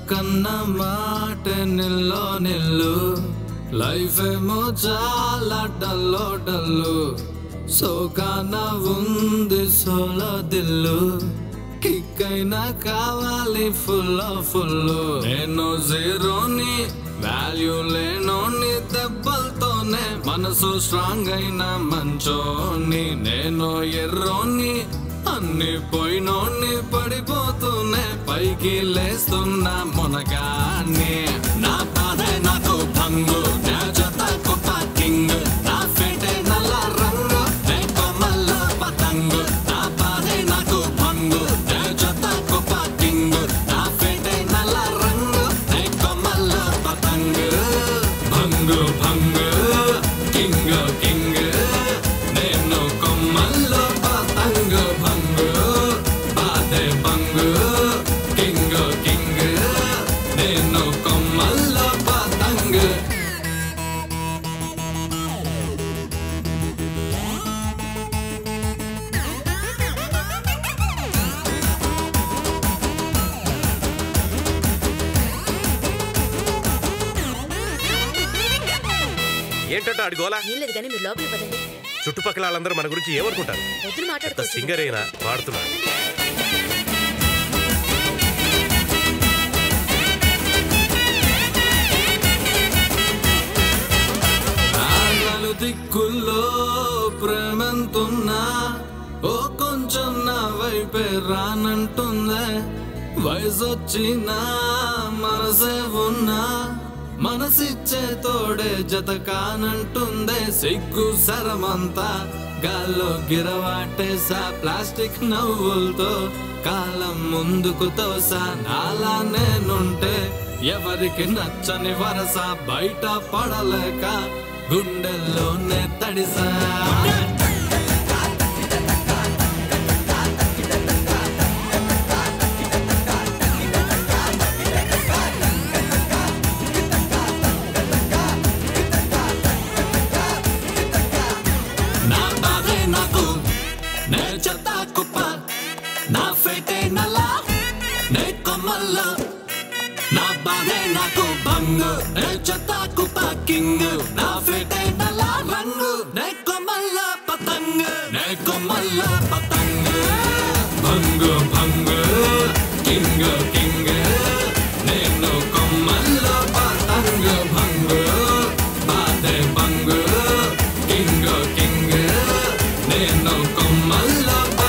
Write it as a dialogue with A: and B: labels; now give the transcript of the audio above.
A: కన్న మాట నిల్లో నిల్లు లైఫ్ ఏమో చాలా డల్లో డల్లు సోకాన ఉంది సోలో దిల్లు కిక్ అయినా కావాలి ఫుల్ ఫుల్ నేను జీరోని వాల్యూ లేనోని దెబ్బలతోనే మనసు స్ట్రాంగ్ అయిన మంచోని నేను ఎర్రోని అన్ని పోయినోని పడిపోతూనే పైకి లేస్తున్నా మునగాన్ని నా బాధే నాకు భంగు నా జత గొప్ప కింగ్ నా ఫేటే నల్ల రంగు నే కొమ్మల్లో పతంగు నా బాధే నాకు భంగు నా జత గొప్ప కింగ్ నా ఫేటే నల్ల రంగు నే కొమ్మల్లో పతంగు భంగు భంగు కింగ్ కింగ్ నేను కొమ్మల్లో పతంగు భంగు బాధే భంగు కింగ్ కింగ్ నేను కొమ్మల్లో పతంగు
B: ఏంటంటే ఆడి గోలా
C: ఏం లేదు కానీ మీరు లోపలికి పదండి
B: చుట్టుపక్కల వాళ్ళందరూ మన గురించి ఏమనుకుంటారు
C: వద్దులు
B: పెద్ద
C: మాట్లాడుకోవచ్చు
B: సింగర్ అయినా పాడుతున్నా
A: ఆగలు దిక్కుల్లో ప్రేమంతున్నా ఓ కొంచెం నా వైపే రానంటుందే వయసొచ్చినా మనసే ఉన్నా మనసిచ్చే తోడే జత కానంటుందే సిగ్గు సరమంతా గాల్లో గిరవాటేసా ప్లాస్టిక్ నవ్వులతో కాలం ముందుకు తోసా నాలా నేనుంటే ఎవరికి నచ్చని వరస బయట పడలేక గుండెల్లోనే తడిసా నా బాధే నాకు నే చెత్త కుప్ప నా ఫేటే నల్లా నే కొమ్మల్లో నా బాధే నాకు బంగు నే చెత్త కుప్ప కింగ్ నా ఫేటే నల్లా రంగు నే కొమ్మల్ల పతంగ్ నే కొమ్మల్ల పతంగ్ భంగు భంగు కింగ్ కింగ్ నేను కొమ్మల్ల పతంగ్ భంగు బాధే బంగు కింగ్ కింగ్ నేను కొమ్మల్ల